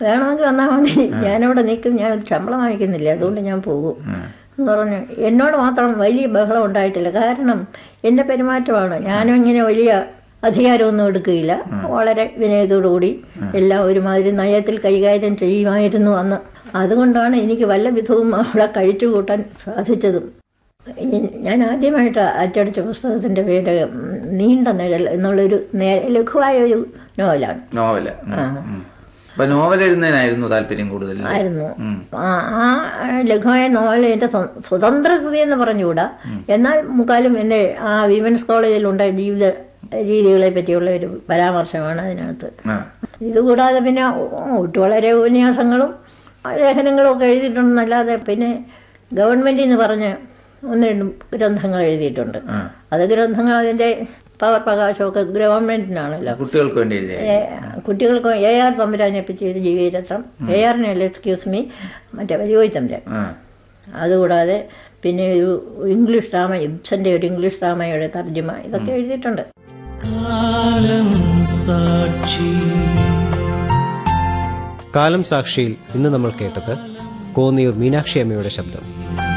വേണമെങ്കിൽ വന്നാൽ മതി ഞാനവിടെ നിൽക്കും ഞാൻ ശമ്പളം വാങ്ങിക്കുന്നില്ല അതുകൊണ്ട് ഞാൻ പോകും എന്ന് പറഞ്ഞു എന്നോട് മാത്രം വലിയ ബഹളം ഉണ്ടായിട്ടില്ല കാരണം എൻ്റെ പെരുമാറ്റമാണ് ഞാനും ഇങ്ങനെ വലിയ അധികാരമൊന്നും എടുക്കുകയില്ല വളരെ വിനയത്തോടുകൂടി എല്ലാം ഒരുമാതിരി നയത്തിൽ കൈകാര്യം ചെയ്യുമായിരുന്നു അന്ന് അതുകൊണ്ടാണ് എനിക്ക് വല്ല വിധവും അവിടെ കഴിച്ചു കൂട്ടാൻ സാധിച്ചതും ഈ- ഞാൻ ആദ്യമായിട്ട് അച്ചടിച്ച പുസ്തകത്തിൻ്റെ പേര് ഉം, നീണ്ട നിഴൽ എന്നുള്ളൊരു നേ- ലഘുവായ ഒരു നോവലാണ് നോവല് ഉം, ഉം. അപ്പൊ നോവൽ എഴുതുന്നതിനായിരുന്നു താല്പര്യം കൂടുതൽ അല്ലേ? ആയിരുന്നു ഉം. ആ ആ ലഘുവായ നോവൽ എൻ്റെ സ്വ- സ്വതന്ത്ര കൃതി എന്ന് പറഞ്ഞുകൂടാ എന്നാൽ മുക്കാലും എൻ്റെ ആ വിമൻസ് കോളേജിലുണ്ട ജീവിത രീതികളെ പറ്റിയുള്ള ഒരു പരാമർശമാണ് അതിനകത്ത് ആ. ഇതുകൂടാതെ പിന്നെ ഒട്ടു വളരെ ഉപന്യാസങ്ങളും ലേഖനങ്ങളും ഒക്കെ എഴുതിയിട്ടുണ്ടെന്നല്ലാതെ പിന്നെ ഗവൺമെൻറ്റിൽ നിന്ന് പറഞ്ഞ് ഒന്ന് രണ്ട് ഗ്രന്ഥങ്ങൾ എഴുതിയിട്ടുണ്ട് ആ. അത് ഗ്രന്ഥങ്ങൾ അതിൻ്റെ പവർ പ്രകാശമൊക്കെ ഗവൺമെൻറ്റിനാണല്ലോ കുട്ടികൾക്ക് വേണ്ടി എഴുതിയ ഏ- കുട്ടികൾക്ക് എ ആർ തമ്പുരാനെ പറ്റി ഒരു ജീവചരിത്രം എ ആറിനല്ല എക്സ്ക്യൂസ് മീ മറ്റേ വലിയോയി തമ്പുരാൻ ആ. അതുകൂടാതെ പിന്നെ ഒരു ഇംഗ്ലീഷ് ഡ്രാമ ഇബ്സന്റെ ഒരു ഇംഗ്ലീഷ് ഡ്രാമയുടെ തർജ്ജമ ഇതൊക്കെ എഴുതിയിട്ടുണ്ട് കാലം സാക്ഷി കാലം സാക്ഷിയിൽ ഇന്ന് നമ്മൾ കേട്ടത് കോന്നിയൂർ മീനാക്ഷി അമ്മയുടെ ശബ്ദം